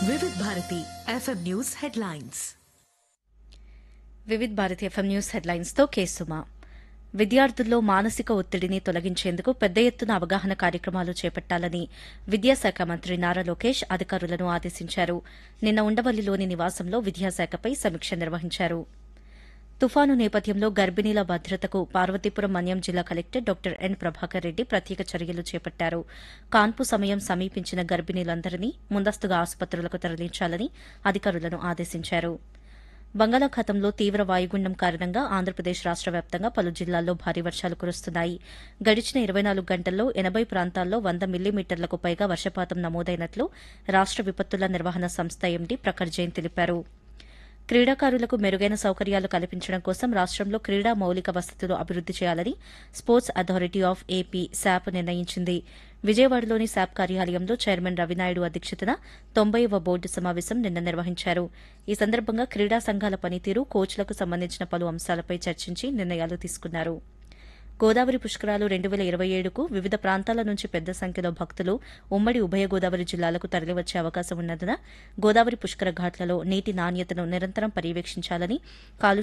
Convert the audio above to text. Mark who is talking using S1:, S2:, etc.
S1: Vividh Bharati FM news headlines
S2: Vividh Bharati FM news హెడ్లైన్స్తో కేసుమా విద్యార్థుల్లో మానసిక ఒత్తిడిని తొలగించేందుకు పెద్ద ఎత్తున అవగాహన కార్యక్రమాలు చేపట్టాలని విద్యాశాఖ మంత్రి నారా లోకేష్ అధికారులను ఆదేశించారు నిన్న ఉండవల్లిలోని నివాసంలో విద్యాశాఖపై సమీక్ష నిర్వహించారు తుఫాను నేపథ్యంలో గర్భిణీల భద్రతకు పార్వతీపురం మన్యం జిల్లా collector doctor N Prabhakar Reddy ప్రత్యేక చర్యలు చేపట్టారు కాన్పు సమయం సమీపించిన గర్భిణీలందరినీ ముందస్తుగా ఆసుపత్రులకు తరలించాలని అధికారులను ఆదేశించారు బంగాళాఖాతంలో తీవ్ర వాయుగుండం కారణంగా ఆంధ్రప్రదేశ్ రాష్ట వ్యాప్తంగా పలు జిల్లాల్లో భారీ వర్షాలు కురుస్తున్నాయి గడిచిన ఇరవై నాలుగు గంటల్లో ఎనబై ప్రాంతాల్లో వంద మిల్లీమీటర్లకు పైగా వర్షపాతం నమోదైనట్లు రాష్ట విపత్తుల నిర్వహణ సంస్థ ఎండీ ప్రఖర్ జైన్ తెలిపారు క్రీడాకారులకు మెరుగైన సౌకర్యాలు కల్పించడం కోసం రాష్టంలో క్రీడా మౌలిక వసతులు అభివృద్ది చేయాలని sports authority of AP SAAP నిర్ణయించింది విజయవాడలోని శాప్ కార్యాలయంలో చైర్మన్ రవినాయుడు అధ్యక్షతన తొంభైవ బోర్డు సమావేశం నిన్న నిర్వహించారు ఈ సందర్భంగా క్రీడా సంఘాల పనితీరు కోచ్లకు సంబంధించిన పలు అంశాలపై చర్చించి నిర్ణయాలు తీసుకున్నారు గోదావరి పుష్కరాలు రెండు వేల ఇరవై ఏడుకు వివిధ ప్రాంతాల నుంచి పెద్ద సంఖ్యలో భక్తులు ఉమ్మడి ఉభయ గోదావరి జిల్లాలకు తరలివచ్చే అవకాశం ఉన్నందున గోదావరి పుష్కర ఘాట్లలో నీటి నాణ్యతను నిరంతరం పర్యవేక్షించాలని కాలుష్య